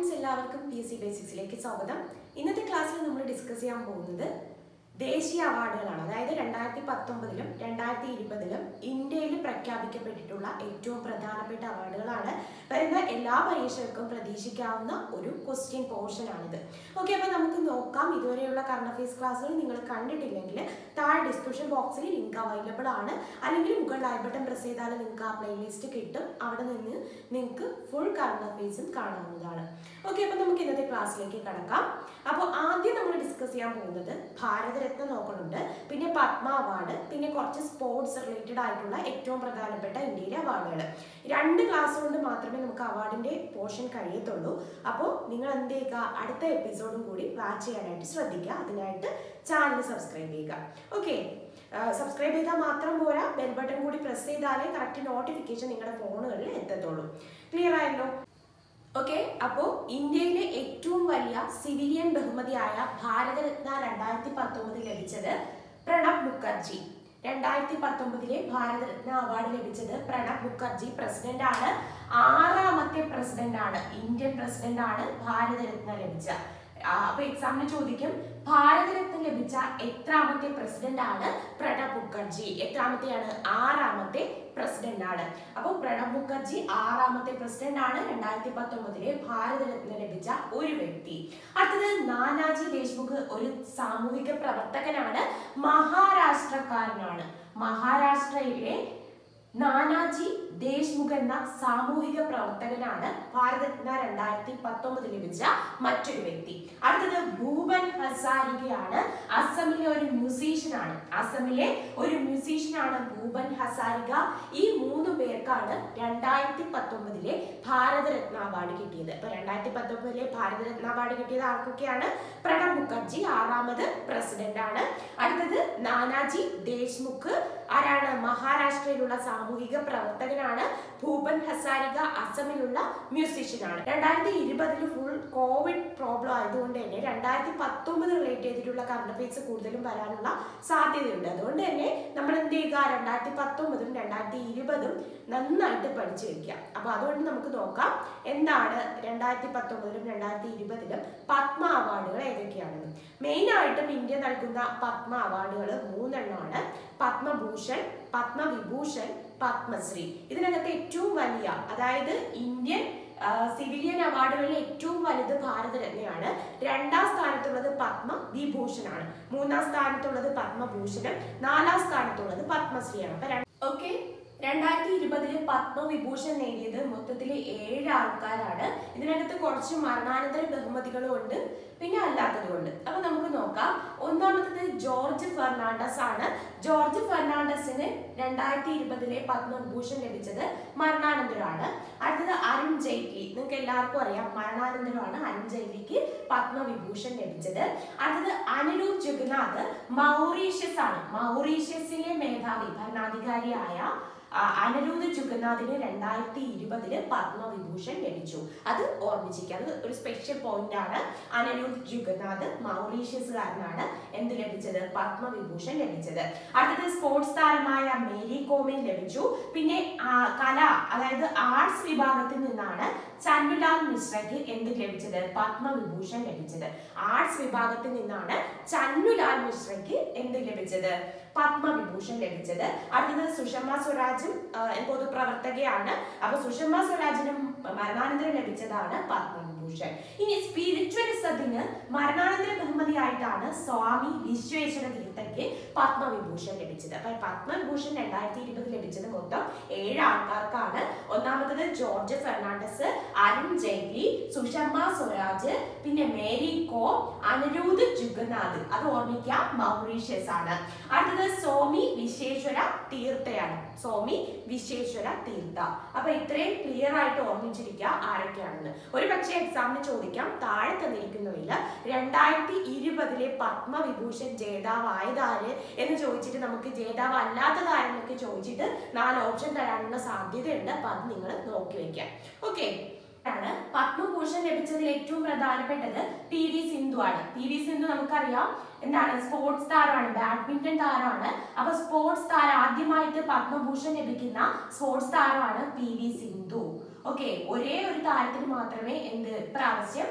students എല്ലാവർക്കും P S C ബേസിക്സിലേക്ക് സ്വാഗതം ഇന്നത്തെ ക്ലാസ്സിൽ നമ്മൾ ഡിസ്കസ് ചെയ്യാൻ പോകുന്നത് ദേശീയ അവാർഡുകളാണ് അതായത് രണ്ടായിരത്തി പത്തൊമ്പതിലും രണ്ടായിരത്തി ഇരുപതിലും ഇന്ത്യയിൽ പ്രഖ്യാപിക്കപ്പെട്ടിട്ടുള്ള ഏറ്റവും പ്രധാനപ്പെട്ട അവാർഡുകളാണ് വരുന്ന എല്ലാ പരീക്ഷകൾക്കും പ്രതീക്ഷിക്കാവുന്ന ഒരു ക്വസ്റ്റ്യൻ പോർഷൻ ആണിത് ഓക്കെ അപ്പോൾ നമുക്ക് നോക്കാം ഇതുവരെയുള്ള കറണ്ട് അഫയേഴ്സ് ക്ലാസ്സുകൾ നിങ്ങൾ കണ്ടിട്ടില്ലെങ്കിൽ താഴെ ഡിസ്ക്രിപ്ഷൻ ബോക്സിൽ ലിങ്ക് അവൈലബിൾ ആണ് അല്ലെങ്കിൽ മുകളിൽ ഐ ബട്ടൺ പ്രസ് ചെയ്താൽ നിങ്ങൾക്ക് ആ പ്ലേലിസ്റ്റ് കിട്ടും അവിടെ നിന്ന് നിങ്ങൾക്ക് ഫുൾ കറണ്ട് അഫയേഴ്സും കാണാവുന്നതാണ് ഓക്കെ അപ്പോൾ നമുക്ക് ഇന്നത്തെ ക്ലാസ്സിലേക്ക് കടക്കാം അപ്പോൾ ആദ്യം നമ്മൾ ഡിസ്കസ് ചെയ്യാൻ പോകുന്നത് ഭാരതരത്ന നോക്കുന്നുണ്ട് പിന്നെ പത്മ അവാർഡ് പിന്നെ കുറച്ച് സ്പോർട്സ് റിലേറ്റഡ് ആയിട്ടുള്ള ഏറ്റവും പ്രധാനപ്പെട്ട ഇന്ത്യയിലെ അവാർഡുകൾ രണ്ട് ക്ലാസ് കൊണ്ട് മാത്രമേ നമുക്ക് അവാർഡിന്റെ പോർഷൻ കഴിയത്തുള്ളൂ അപ്പോൾ നിങ്ങൾ എന്ത് ചെയ്യുക അടുത്ത എപ്പിസോഡും കൂടി വാച്ച് ചെയ്യാനായിട്ട് ശ്രദ്ധിക്കുക അതിനായിട്ട് ചാനൽ സബ്സ്ക്രൈബ് ചെയ്യുക ഓക്കെ സബ്സ്ക്രൈബ് ചെയ്താൽ മാത്രം പോരാ ബെൽ ബട്ടൺ കൂടി പ്രസ് ചെയ്താലേ കറക്റ്റ് നോട്ടിഫിക്കേഷൻ നിങ്ങളുടെ ഫോണുകളിൽ എത്തത്തുള്ളൂ ക്ലിയർ ആയല്ലോ ഓക്കെ അപ്പോൾ ഇന്ത്യയിലെ ഏറ്റവും വലിയ സിവിലിയൻ ബഹുമതിയായ ഭാരതരത്ന രണ്ടായിരത്തി പത്തൊമ്പതിൽ ലഭിച്ചത് പ്രണബ് മുഖർജി രണ്ടായിരത്തി പത്തൊമ്പതിലെ ഭാരതരത്ന അവാർഡ് ലഭിച്ചത് പ്രണബ് മുഖർജി പ്രസിഡന്റ് ആണ് ആറാമത്തെ പ്രസിഡന്റ് ആണ് ഇന്ത്യൻ പ്രസിഡന്റ് ആണ് ഭാരതരത്ന ലഭിച്ച ആ, അപ്പൊ എക്സാമിന് ചോദിക്കും ഭാരതരത്ന ലഭിച്ച എത്രാമത്തെ പ്രസിഡന്റ് ആണ് പ്രണബ് മുഖർജി എത്രാമത്തെയാണ് ആറാമത്തെ പ്രസിഡന്റ് ആണ് അപ്പോൾ പ്രണബ് മുഖർജി ആറാമത്തെ പ്രസിഡന്റ് ആണ് രണ്ടായിരത്തി പത്തൊമ്പതിലെ ഭാരതരത്ന ലഭിച്ച ഒരു വ്യക്തി അടുത്തത് നാനാജി ദേശ്മുഖ് ഒരു സാമൂഹിക പ്രവർത്തകനാണ് മഹാരാഷ്ട്രക്കാരനാണ് മഹാരാഷ്ട്രയിലെ നാനാജി ദേശ്മുഖ് എന്ന സാമൂഹിക പ്രവർത്തകനാണ് ഭാരതരത്ന രണ്ടായിരത്തി പത്തൊമ്പത് ലഭിച്ച മറ്റൊരു വ്യക്തി അടുത്തത് ഭൂപൻ ഹസാരികയാണ് അസമിലെ ഒരു മ്യൂസീഷ്യനാണ് അസമിലെ ഒരു മ്യൂസീഷ്യനാണ് ഭൂപൻ ഹസാരിക ഈ മൂന്ന് പേർക്കാണ് രണ്ടായിരത്തി പത്തൊമ്പതിലെ ഭാരതരത്ന അവാർഡ് കിട്ടിയത് അപ്പൊ രണ്ടായിരത്തി പത്തൊമ്പതിലെ ഭാരതരത്ന അവാർഡ് കിട്ടിയത് ആർക്കൊക്കെയാണ് പ്രണബ് മുഖർജി ആറാമത് പ്രസിഡന്റ് ആണ് അടുത്തത് നാനാജി ദേശ്മുഖ് ആരാണ് മഹാരാഷ്ട്രയിലുള്ള സാമൂഹിക പ്രവർത്തകനാണ് ഭൂപൻ ഹസാരിക അസമിലുള്ള മ്യൂസീഷ്യനാണ് രണ്ടായിരത്തി ഇരുപതിൽ ഫുൾ കോവിഡ് പ്രോബ്ലം ആയതുകൊണ്ട് തന്നെ രണ്ടായിരത്തി പത്തൊമ്പത് റിലേറ്റ് ചെയ്തിട്ടുള്ള കറണ്ട് അഫയേഴ്സ് കൂടുതലും വരാനുള്ള സാധ്യതയുണ്ട് അതുകൊണ്ട് തന്നെ നമ്മൾ എന്ത് ചെയ്യുക രണ്ടായിരത്തി പത്തൊമ്പതും രണ്ടായിരത്തി ഇരുപതും നന്നായിട്ട് പഠിച്ചു വെക്കുക അപ്പൊ അതുകൊണ്ട് നമുക്ക് നോക്കാം എന്താണ് രണ്ടായിരത്തി പത്തൊമ്പതിലും രണ്ടായിരത്തി ഇരുപതിലും പത്മ അവാർഡുകൾ ഏതൊക്കെയാണെന്ന് മെയിൻ ആയിട്ടും ഇന്ത്യ നൽകുന്ന പത്മ അവാർഡുകൾ മൂന്നെണ്ണമാണ് പത്മഭൂഷൺ പത്മവിഭൂഷൺ പത്മശ്രീ ഇതിനകത്ത് ഏറ്റവും വലിയ അതായത് ഇന്ത്യൻ ആ, സിവിലിയൻ അവാർഡുകളിൽ ഏറ്റവും വലുത് ഭാരതരത്നയാണ് രണ്ടാം സ്ഥാനത്തുള്ളത് പത്മ വിഭൂഷണാണ് മൂന്നാം സ്ഥാനത്തുള്ളത് പത്മഭൂഷണം നാലാം സ്ഥാനത്തുള്ളത് പത്മശ്രീയാണ് അപ്പൊ ഓക്കെ രണ്ടായിരത്തി ഇരുപതില് പത്മവിഭൂഷൺ നേടിയത് മൊത്തത്തിൽ ഏഴ് ആൾക്കാരാണ് ഇതിനകത്ത് കുറച്ച് മരണാനന്തര ബഹുമതികളും ഉണ്ട് പിന്നെ അല്ലാത്തതും ഉണ്ട് അപ്പൊ നമുക്ക് നോക്കാം ഒന്നാമത്തത് ജോർജ് ഫെർണാണ്ടസ് ആണ് ജോർജ് ഫെർണാണ്ടസിന് രണ്ടായിരത്തി ഇരുപതിലെ പത്മവിഭൂഷൺ ലഭിച്ചത് മരണാനന്തരമാണ് അടുത്തത് അരുൺ ജെയ്റ്റ്ലി നിങ്ങൾക്ക് എല്ലാവർക്കും അറിയാം മരണാനന്തരമാണ് അരുൺ ജെയ്റ്റ്ലിക്ക് പത്മവിഭൂഷൺ ലഭിച്ചത് അടുത്തത് അനിരുദ്ധ് ജുഗ്നാഥ് മൗറീഷ്യസ് ആണ് മൗറീഷ്യസിലെ മേധാവി ഭരണാധികാരിയായ ആ, അനിരുദ്ധ് ജുഗന്നാഥിന് രണ്ടായിരത്തി ഇരുപതില് പത്മവിഭൂഷൺ ലഭിച്ചു അത് ഓർമ്മിച്ചിരിക്കുക അത് ഒരു സ്പെഷ്യൽ പോയിന്റ് ആണ് അനിരുദ്ധ് ജുഗന്നാഥ് മൗറീഷ്യസുകാരനാണ് എന്ത് ലഭിച്ചത് പത്മവിഭൂഷൺ ലഭിച്ചത് അടുത്തത് സ്പോർട്സ് താരമായ മേരി കോമിന് ലഭിച്ചു പിന്നെ ആ, കല അതായത് ആർട്സ് വിഭാഗത്തിൽ നിന്നാണ് ചന്നുലാൽ മിശ്രയ്ക്ക് എന്ത് ലഭിച്ചത് പത്മവിഭൂഷൺ ലഭിച്ചത് ആർട്സ് വിഭാഗത്തിൽ നിന്നാണ് ചന്നുലാൽ മിശ്രയ്ക്ക് എന്ത് ലഭിച്ചത് പത്മവിഭൂഷൺ ലഭിച്ചത് അടുത്തത് സുഷമ സ്വരാജും ആ, പൊതുപ്രവർത്തകയാണ് അപ്പൊ സുഷമ സ്വരാജിനും മരണാനന്തരം ലഭിച്ചതാണ് പത്മവിഭൂഷൺ ഇനി സ്പിരിച്വലിസത്തിന് മരണാനന്തര ബഹുമതിയായിട്ടാണ് സ്വാമി വിശ്വേശ്വര തീർത്ഥയ്ക്ക് പത്മവിഭൂഷൺ ലഭിച്ചത് അപ്പൊ പത്മവിഭൂഷൺ രണ്ടായിരത്തി ഇരുപത് ലഭിച്ചത് മൊത്തം ഏഴ് ആൾക്കാർക്കാണ് ഒന്നാമത്തത് ജോർജ് ഫെർണാണ്ടസ് അരുൺ ജെയ്റ്റ്ലി സുഷമ സ്വരാജ് പിന്നെ മേരി കോ അനിരുദ്ധ് ജുഗനാഥ് അത് ഓർമ്മിക്കാം മൗറീഷ്യസ് ആണ് അടുത്തത് സോമി വിശ്വേശ്വര തീർത്ഥയാണ് സോമി വിശ്വേശ്വര തീർത്ഥ അപ്പൊ ഇത്രയും ക്ലിയർ ആയിട്ട് ഓർമ്മിച്ചിരിക്കുക ആരൊക്കെയാണെന്ന് ഒരു പക്ഷേ എക്സാമിന് ചോദിക്കാം താഴെ തന്നിരിക്കുന്നുമില്ല രണ്ടായിരത്തി ഇരുപതിലെ പത്മവിഭൂഷൺ ജേതാവായതാര് എന്ന് ചോദിച്ചിട്ട് നമുക്ക് ജേതാവ് അല്ലാത്തതാരെന്നൊക്കെ ചോദിച്ചിട്ട് നാല് ഓപ്ഷൻ തരാനുള്ള സാധ്യതയുണ്ട് അപ്പൊ അത് നിങ്ങൾ നോക്കി വെക്കാം ഓക്കെ ആണ് പത്മഭൂഷൺ ലഭിച്ചതിൽ ഏറ്റവും പ്രധാനപ്പെട്ടത് പി വി സിന്ധു ആണ് പി വി സിന്ധു നമുക്കറിയാം എന്താണ് സ്പോർട്സ് താരമാണ് ബാഡ്മിന്റൺ താരമാണ് അപ്പൊ സ്പോർട്സ് താരം ആദ്യമായിട്ട് പത്മഭൂഷൺ ലഭിക്കുന്ന സ്പോർട്സ് താരമാണ് പി വി സിന്ധു ഓക്കെ ഒരേ ഒരു താരത്തിന് മാത്രമേ എന്ത് പ്രാവശ്യം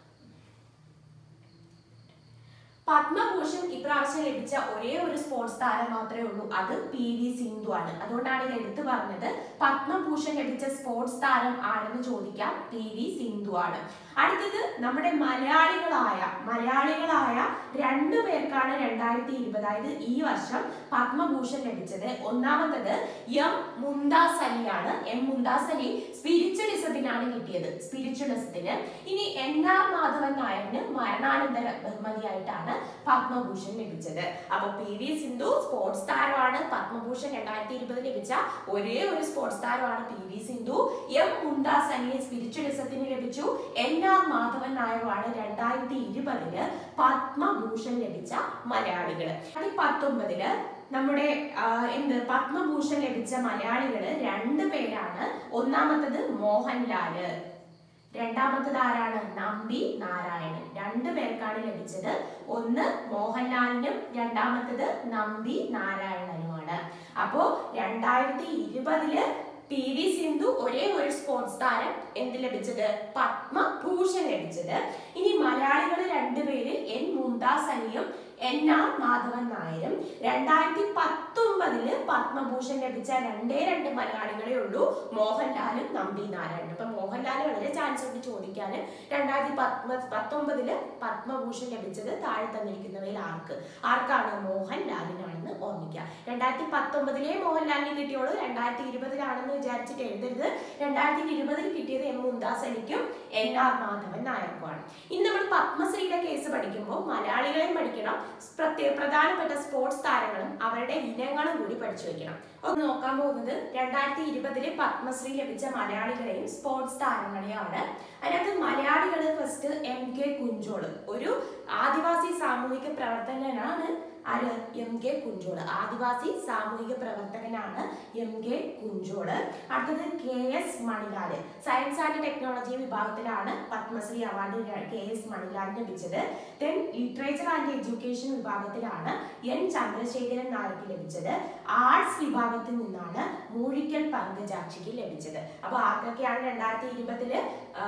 പത്മഭൂഷൺ ഇപ്രാവശ്യം ലഭിച്ച ഒരേ ഒരു സ്പോർട്സ് താരം മാത്രമേ ഉള്ളൂ അത് പി വി സിന്ധു ആണ് അതുകൊണ്ടാണ് ഇത് എടുത്തു പറഞ്ഞത് പത്മഭൂഷൺ ലഭിച്ച സ്പോർട്സ് താരം ആരെന്ന് ചോദിക്കാം പി വി സിന്ധു ആണ് അടുത്തത് നമ്മുടെ മലയാളികളായ മലയാളികളായ രണ്ടു പേർക്കാണ് രണ്ടായിരത്തി ഇരുപത് അതായത് ഈ വർഷം പത്മഭൂഷൺ ലഭിച്ചത് ഒന്നാമത്തത് എം മുംതാസ് അലിയാണ് എം മുംതാസ് അലി സ്പിരിച്വലിസത്തിനാണ് കിട്ടിയത് സ്പിരിച്വലിസത്തിന് ഇനി എൻ ആർ മാധവൻ നായരിന് മരണാനന്തര ബഹുമതിയായിട്ടാണ് പത്മഭൂഷൺ ലഭിച്ചത് അപ്പൊ പി വി സിന്ധു സ്പോർട്സ് താരമാണ് പത്മഭൂഷൺ രണ്ടായിരത്തി ഇരുപത് ലഭിച്ച ഒരേ ഒരു സ്പോർട്സ് താരമാണ് P V Sindhu M Mumtaz അലിയെ സ്പിരിച്വലിസത്തിന് ലഭിച്ചു എൻ ആർ മാധവൻ നായരുമാണ് രണ്ടായിരത്തി ഇരുപതില് പത്മഭൂഷൺ ലഭിച്ച മലയാളികൾ രണ്ടായിരത്തി പത്തൊമ്പതില് നമ്മുടെ ആ, എന്ത് പത്മഭൂഷൺ ലഭിച്ച മലയാളികള് രണ്ട് പേരാണ് ഒന്നാമത്തത് മോഹൻലാല് രണ്ടാമത്തത് ആരാണ് നമ്പി നാരായണൻ രണ്ടു പേർക്കാണ് ലഭിച്ചത് ഒന്ന് മോഹൻലാലിനും രണ്ടാമത്തത് നമ്പി നാരായണനുമാണ് അപ്പോ രണ്ടായിരത്തി ഇരുപതില് പി വി സിന്ധു ഒരേ ഒരു സ്പോർട്സ് താരം എന്ത് ലഭിച്ചത് പത്മഭൂഷൺ ലഭിച്ചത് ഇനി മലയാളികൾ രണ്ടുപേര് എൻ മുംതാസ് അലിയും എൻ ആർ മാധവൻ നായരും രണ്ടായിരത്തി പത്തൊമ്പതില് പത്മഭൂഷൺ ലഭിച്ച രണ്ടേ രണ്ട് മലയാളികളെ ഉള്ളൂ മോഹൻലാലും നമ്പി നാരായണൻ അപ്പൊ മോഹൻലാൽ വളരെ ചാൻസ് ഉണ്ട് ചോദിക്കാന് രണ്ടായിരത്തി പത്മ പത്തൊമ്പതില് പത്മഭൂഷൺ ലഭിച്ചത് താഴെ തന്നിരിക്കുന്നവയിൽ ആർക്ക് ആർക്കാണ് മോഹൻലാലിനാണെന്ന് ഓർമ്മിക്കുക രണ്ടായിരത്തി പത്തൊമ്പതിലെ മോഹൻലാലിന് കിട്ടിയോളൂ രണ്ടായിരത്തി ഇരുപതിലാണെന്ന് വിചാരിച്ചിട്ട് എഴുതരുത് രണ്ടായിരത്തി ഇരുപതിൽ കിട്ടിയത് എം മുംതാസ് അലിക്കും എൻ ആർ മാധവൻ നായർക്കുമാണ് ഇനി നമ്മൾ പത്മശ്രീയുടെ കേസ് പഠിക്കുമ്പോൾ മലയാളികളെയും പഠിക്കണം പ്രത്യേക പ്രധാനപ്പെട്ട സ്പോർട്സ് താരങ്ങളും അവരുടെ ഇനങ്ങളും കൂടി പഠിച്ചു വെക്കണം ഒന്ന് നോക്കാൻ പോകുന്നത് രണ്ടായിരത്തി ഇരുപതില് പത്മശ്രീ ലഭിച്ച മലയാളികളെയും സ്പോർട്സ് താരങ്ങളെയാണ് അതിനകത്ത് മലയാളികൾ ഫസ്റ്റ് എം കെ കുഞ്ചോള് ഒരു ആദിവാസി സാമൂഹിക പ്രവർത്തകനാണ് ആര് എം കെ കുഞ്ചോള് ആദിവാസി സാമൂഹിക പ്രവർത്തകനാണ് എം കെ കുഞ്ചോള് അടുത്തത് K S Manilal science and technology വിഭാഗത്തിലാണ് പത്മശ്രീ അവാർഡ് കെ എസ് മണിലാലിന് ലഭിച്ചത് ദെൻ ലിറ്ററേച്ചർ ആൻഡ് എഡ്യൂക്കേഷൻ വിഭാഗത്തിലാണ് എൻ ചന്ദ്രശേഖരൻ നായർക്ക് ലഭിച്ചത് ആർട്സ് വിഭാഗത്തിൽ നിന്നാണ് മൂഴിക്കൽ പങ്കജാക്ഷിക്ക് ലഭിച്ചത് അപ്പൊ ആർക്കൊക്കെയാണ് രണ്ടായിരത്തി ഇരുപതില്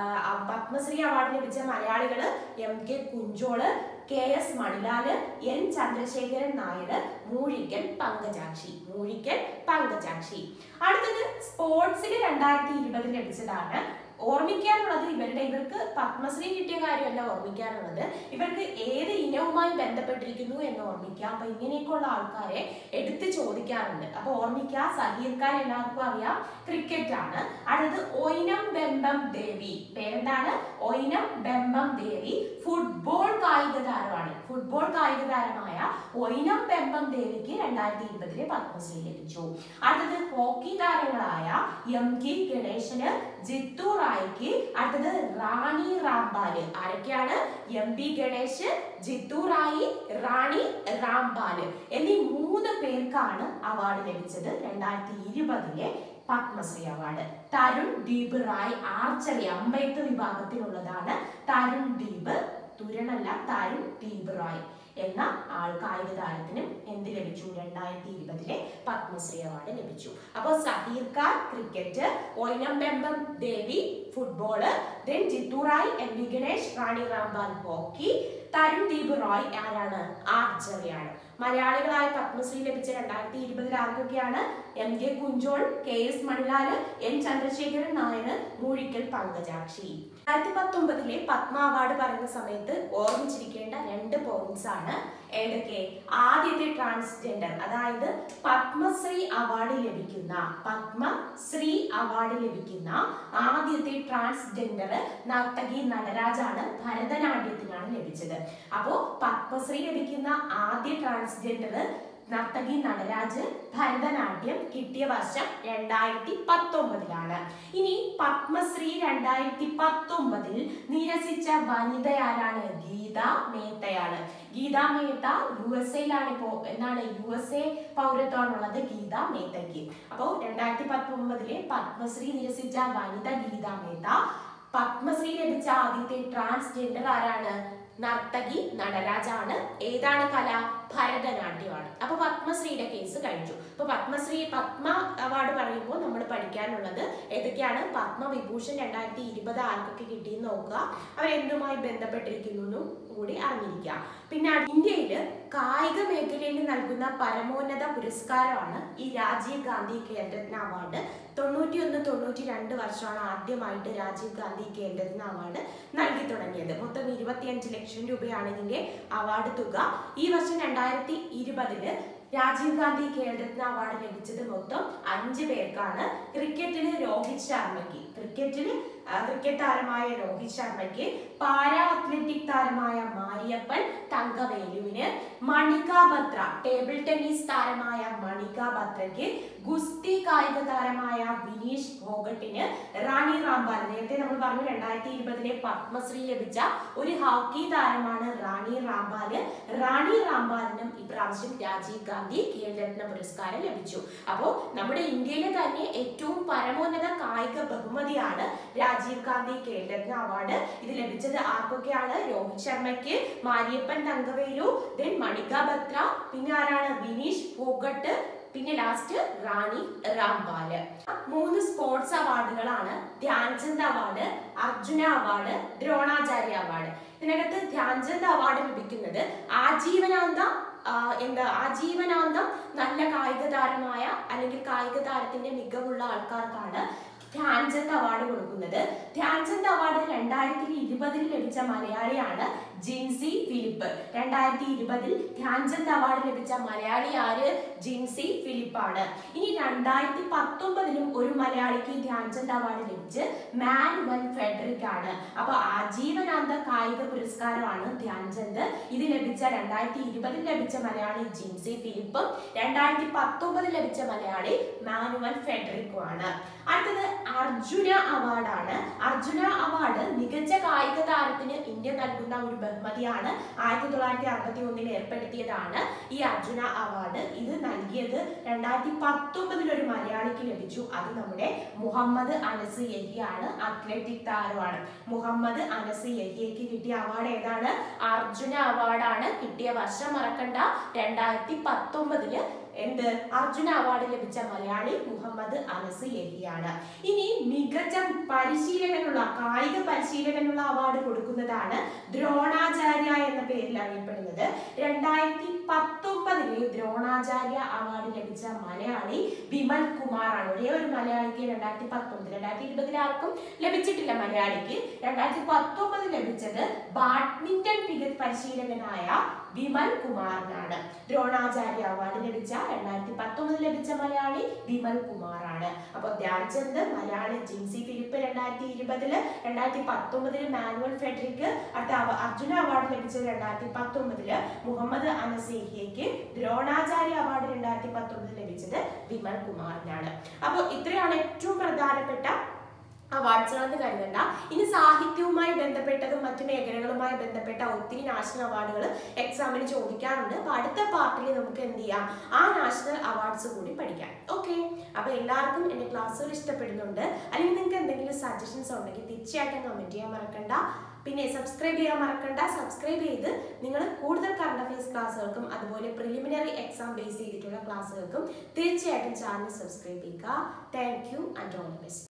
പത്മശ്രീ അവാർഡ് ലഭിച്ച മലയാളികള് M K Kunjol K S Manilal N Chandrasekharan Nair Moozhikkal Pankajakshi Moozhikkal Pankajakshi അടുത്തത് സ്പോർട്സിൽ രണ്ടായിരത്തി ഇരുപതിൽ ലഭിച്ചതാണ് ഓർമ്മിക്കാനുള്ളത് ഇവരുടെ ഇവർക്ക് പത്മശ്രീ കിട്ടിയ കാര്യമല്ല ഓർമ്മിക്കാനുള്ളത് ഇവർക്ക് ഏത് ഇനവുമായി ബന്ധപ്പെട്ടിരിക്കുന്നു എന്ന് ഓർമ്മിക്കാം അപ്പൊ ഇങ്ങനെയൊക്കെയുള്ള ആൾക്കാരെ എടുത്ത് ചോദിക്കാറുണ്ട് അപ്പൊ ഓർമ്മിക്കുക സഹീർക്കാൻ എല്ലാവർക്കും അറിയാം ക്രിക്കറ്റ് ആണ് അടുത്തത് ഒയിനം ബെമ്പം ദേവി പേരെന്താണ് ഒയിനം ബെമ്പം ദേവി ഫുട്ബോൾ കായിക താരമാണ് ഫുട്ബോൾ കായിക താരമായ ഒയിനം ബെമ്പം ദേവിക്ക് രണ്ടായിരത്തി ഇരുപതിലെ പത്മശ്രീ ലഭിച്ചു അടുത്തത് ഹോക്കി താരങ്ങളായ എം കെ ഗണേശന് ജിത്തു റായിക്ക് അടുത്തത് റാണി റാംപാല് ആരൊക്കെയാണ് എം പി ഗണേശ് ജിത്തു റായി റാണി റാംപാല് എന്നീ മൂന്ന് പേർക്കാണ് അവാർഡ് ലഭിച്ചത് രണ്ടായിരത്തി ഇരുപതിലെ Padma Shri award Tarundeep Rai archery അമ്പയത്ത് വിഭാഗത്തിലുള്ളതാണ് തരുൺ ദീപ് തുരണല്ല തരുൺ ദീപ് റായ് എന്ന ആൾ കായിക താരത്തിനും എന്ത് ലഭിച്ചു രണ്ടായിരത്തി ഇരുപതിലെ പത്മശ്രീ അവാർഡ് ലഭിച്ചു അപ്പോൾ Zaheer Khan cricket Oinam Bembem Devi football then Jitu Rai M V Ganesh Rani Rampal hockey Tarundeep Roy ആരാണ് ആർച്ചറിയാണ് മലയാളികളായ പത്മശ്രീ ലഭിച്ച രണ്ടായിരത്തി ഇരുപതിൽ ആർക്കൊക്കെയാണ് M K Kunjol K S Manilal N Chandrasekharan Nair Moozhikkal Pankajakshi രണ്ടായിരത്തി പത്തൊമ്പതിലെ പത്മ അവാർഡ് പറയുന്ന സമയത്ത് ഓർമ്മിച്ചിരിക്കേണ്ട രണ്ട് പോയിന്റ്സ് ആണ് ഏതൊക്കെ ആദ്യത്തെ ട്രാൻസ്ജെൻഡർ അതായത് പത്മശ്രീ അവാർഡ് ലഭിക്കുന്ന പത്മശ്രീ അവാർഡ് ലഭിക്കുന്ന ആദ്യത്തെ ട്രാൻസ്ജെൻഡർ നർത്തകി നടരാജാണ് ഭരതനാട്യത്തിനാണ് ലഭിച്ചത് അപ്പോ പത്മശ്രീ ലഭിക്കുന്ന ആദ്യ ട്രാൻസ്ജെൻഡർ നർത്തകി നടരാജ് ഭരതനാട്യം കിട്ടിയ വർഷം രണ്ടായിരത്തി പത്തൊമ്പതിലാണ് ഇനി പത്മശ്രീ രണ്ടായിരത്തി പത്തൊമ്പതിൽ നിരസിച്ച വനിത ആരാണ് ഗീത മേത്തയാണ് ഗീത മേത്ത യു എസ് എയിലാണ് ഇപ്പോ എന്താണ് യു എസ് എ പൗരത്വമാണുള്ളത് ഗീത മേത്തയ്ക്ക് അപ്പോൾ രണ്ടായിരത്തി പത്തൊമ്പതിലെ പത്മശ്രീ നിരസിച്ച വനിത ഗീത മേത്ത പത്മശ്രീ ലഭിച്ച ആദ്യത്തെ ട്രാൻസ്ജെൻഡർ ആരാണ് നർത്തകി നടരാജാണ് ഏതാണ് കല ഭരതനാട്യമാണ് അപ്പൊ പത്മശ്രീയുടെ കേസ് കഴിഞ്ഞു അപ്പൊ പത്മശ്രീ പത്മ അവാർഡ് പറയുമ്പോൾ നമ്മൾ പഠിക്കാനുള്ളത് ഏതൊക്കെയാണ് പത്മവിഭൂഷൺ രണ്ടായിരത്തി ഇരുപത് ആർക്കൊക്കെ കിട്ടിയെന്ന് നോക്കുക അവരെന്തുമായി ബന്ധപ്പെട്ടിരിക്കുന്നു എന്നും കൂടി അറിഞ്ഞിരിക്കുക പിന്നെ ഇന്ത്യയിൽ കായിക മേഖലയിൽ നൽകുന്ന പരമോന്നത പുരസ്കാരമാണ് ഈ രാജീവ് ഗാന്ധി ഖേൽരത്ന അവാർഡ് തൊണ്ണൂറ്റി ഒന്ന് തൊണ്ണൂറ്റി രണ്ട് വർഷമാണ് ആദ്യമായിട്ട് രാജീവ് ഗാന്ധി ഖേൽരത്ന അവാർഡ് നൽകി തുടങ്ങിയത് മൊത്തം ഇരുപത്തിയഞ്ച് ലക്ഷം രൂപയാണ് ഇതിന്റെ അവാർഡ് തുക ഈ വർഷം രണ്ടായിരത്തി ഇരുപതില് രാജീവ് ഗാന്ധി ഖേൽരത്ന അവാർഡ് ലഭിച്ചത് മൊത്തം അഞ്ച് പേർക്കാണ് ക്രിക്കറ്റിന് രോഹിത് ശർമ്മയ്ക്ക് ക്രിക്കറ്റിന് ആ, ക്രിക്കറ്റ് താരമായ രോഹിത് ശർമ്മയ്ക്ക് പാരാ അത്ലറ്റിക് താരമായ മാരിയപ്പൻ തങ്കവേലുവിന് മണിക ബത്ര ടേബിൾ ടെന്നീസ് താരമായ മണിക ബത്രയ്ക്ക് ഗുസ്തി കായിക താരമായ വിനീഷ് ഫോഗട്ടിന് റാണി റാംപാൽ നേരത്തെ നമ്മൾ പറഞ്ഞു രണ്ടായിരത്തി ഇരുപതിലെ പത്മശ്രീ ലഭിച്ച ഒരു ഹോക്കി താരമാണ് റാണി റാംപാല് റാണി റാംപാലിനും ഇപ്രാവശ്യം രാജീവ് ഗാന്ധി ഖേൽരത്ന പുരസ്കാരം ലഭിച്ചു അപ്പോൾ നമ്മുടെ ഇന്ത്യയിലെ തന്നെ ഏറ്റവും പരമോന്നത കായിക ബഹുമതിയാണ് രാജീവ് ഗാന്ധി ഖേൽരത്ന അവാർഡ് ഇത് ലഭിച്ചത് ആർക്കൊക്കെയാണ് രോഹിത് ശർമ്മയ്ക്ക് മാരിയപ്പൻ തങ്കവേലു ദെൻ മണിക ബത്ര പിന്നെ ആരാണ് വിനീഷ് ഫോഗട്ട് പിന്നെ ലാസ്റ്റ് റാണി റാംപാല് മൂന്ന് സ്പോർട്സ് അവാർഡുകളാണ് Dhyan Chand award Arjuna award Dronacharya award ഇതിനകത്ത് ധ്യാൻചന്ദ് അവാർഡ് ലഭിക്കുന്നത് ആജീവനാന്ത ആ, എന്താ ആജീവനാന്തം നല്ല കായിക താരമായ അല്ലെങ്കിൽ കായിക താരത്തിന്റെ മികവുള്ള ആൾക്കാർക്കാണ് ധ്യാൻചന്ദ് അവാർഡ് കൊടുക്കുന്നത് ധ്യാൻചന്ദ് അവാർഡ് രണ്ടായിരത്തി ഇരുപതിൽ ലഭിച്ച മലയാളിയാണ് ജിൻസി ഫിലിപ്പ് രണ്ടായിരത്തി ഇരുപതിൽ ധ്യാൻചന്ദ് അവാർഡ് ലഭിച്ച മലയാളി ആര് ജിൻസി ഫിലിപ്പാണ് ഇനി രണ്ടായിരത്തി പത്തൊമ്പതിലും ഒരു മലയാളിക്ക് ധ്യാൻചന്ദ് അവാർഡ് ലഭിച്ച് മാനുവൽ ഫെഡറിക് ആണ് അപ്പൊ ആജീവനാന്ത കായിക പുരസ്കാരമാണ് ധ്യാൻചന്ദ് ഇത് ലഭിച്ച രണ്ടായിരത്തി ഇരുപതിൽ ലഭിച്ച മലയാളി ജിൻസി ഫിലിപ്പും രണ്ടായിരത്തി പത്തൊമ്പതിൽ ലഭിച്ച മലയാളി മാനുവൽ ഫെഡറിക്കും ആണ് അടുത്തത് അർജുന അവാർഡാണ് അർജുന അവാർഡ് മികച്ച കായിക താരത്തിന് ഇന്ത്യ നൽകുന്ന ഒരു ബഹുമതിയാണ് ആയിരത്തി തൊള്ളായിരത്തി അറുപത്തി ഒന്നിൽ ഏർപ്പെടുത്തിയതാണ് ഈ അർജുന അവാർഡ് ഇത് നൽകിയത് രണ്ടായിരത്തി പത്തൊമ്പതിൽ ഒരു മലയാളിക്ക് ലഭിച്ചു അത് നമ്മുടെ മുഹമ്മദ് അനസ് യഹിയാണ് അത്ലറ്റിക് താരമാണ് മുഹമ്മദ് അനസ് യഹിയക്ക് കിട്ടിയ അവാർഡ് ഏതാണ് അർജുന അവാർഡാണ് കിട്ടിയ വർഷം മറക്കണ്ട രണ്ടായിരത്തി പത്തൊമ്പതില് എന്ത് അർജുന അവാർഡ് ലഭിച്ച മലയാളി മുഹമ്മദ് അനസ് യഹിയാണ് ഇനി മികച്ച പരിശീലകനുള്ള കായിക പരിശീലകനുള്ള അവാർഡ് കൊടുക്കുന്നതാണ് ദ്രോണാചാര്യ എന്ന പേരിൽ അറിയപ്പെടുന്നത് രണ്ടായിരത്തി പത്തൊമ്പതിലെ ദ്രോണാചാര്യ അവാർഡ് ലഭിച്ച മലയാളി വിമൽ കുമാറാണ് ഒരേ ഒരു മലയാളിക്ക് രണ്ടായിരത്തി പത്തൊമ്പത് രണ്ടായിരത്തി ഇരുപതിൽ ആർക്കും ലഭിച്ചിട്ടില്ല മലയാളിക്ക് രണ്ടായിരത്തി പത്തൊമ്പത് ലഭിച്ചത് ബാഡ്മിന്റൺ മികച്ച പരിശീലകനായ വിമൽ കുമാറിനാണ് ദ്രോണാചാര്യ അവാർഡ് ലഭിച്ച രണ്ടായിരത്തി പത്തൊമ്പത് ലഭിച്ച മലയാളി വിമൽ കുമാറാണ് അപ്പൊ ധ്യാൻചന്ദ് മലയാളി ജിൻസി ഫിലിപ്പ് രണ്ടായിരത്തി ഇരുപതില് രണ്ടായിരത്തി പത്തൊമ്പതില് മാനുവൽ ഫെഡറിക്ക് അടുത്ത അവ- അർജുന അവാർഡ് ലഭിച്ചത് രണ്ടായിരത്തി പത്തൊമ്പതില് മുഹമ്മദ് അനസേഹിയക്ക് ദ്രോണാചാര്യ അവാർഡ് രണ്ടായിരത്തി പത്തൊമ്പതിൽ ലഭിച്ചത് വിമൽ കുമാറിനാണ് അപ്പോൾ ഇത്രയാണ് ഏറ്റവും പ്രധാനപ്പെട്ട അവാർഡ്സുകളെന്ന് കരുതണ്ട ഇനി സാഹിത്യവുമായി ബന്ധപ്പെട്ടതും മറ്റു മേഖലകളുമായി ബന്ധപ്പെട്ട ഒത്തിരി നാഷണൽ അവാർഡുകൾ എക്സാമിന് ചോദിക്കാറുണ്ട് അപ്പൊ അടുത്ത പാർട്ടിൽ നമുക്ക് എന്ത് ചെയ്യാം ആ നാഷണൽ അവാർഡ്സ് കൂടി പഠിക്കാം ഓക്കെ അപ്പൊ എല്ലാവർക്കും എന്റെ ക്ലാസ്സുകൾ ഇഷ്ടപ്പെടുന്നുണ്ട് അല്ലെങ്കിൽ നിങ്ങൾക്ക് എന്തെങ്കിലും സജഷൻസ് ഉണ്ടെങ്കിൽ തീർച്ചയായിട്ടും കമന്റ് ചെയ്യാൻ മറക്കണ്ട പിന്നെ സബ്സ്ക്രൈബ് ചെയ്യാൻ മറക്കണ്ട സബ്സ്ക്രൈബ് ചെയ്ത് നിങ്ങൾ കൂടുതൽ കറണ്ട് അഫയേഴ്സ് ക്ലാസ്സുകൾക്കും അതുപോലെ പ്രിലിമിനറി എക്സാം ബേസ് ചെയ്തിട്ടുള്ള ക്ലാസ്സുകൾക്കും തീർച്ചയായിട്ടും ചാനൽ സബ്സ്ക്രൈബ് ചെയ്യുക thank you and all the best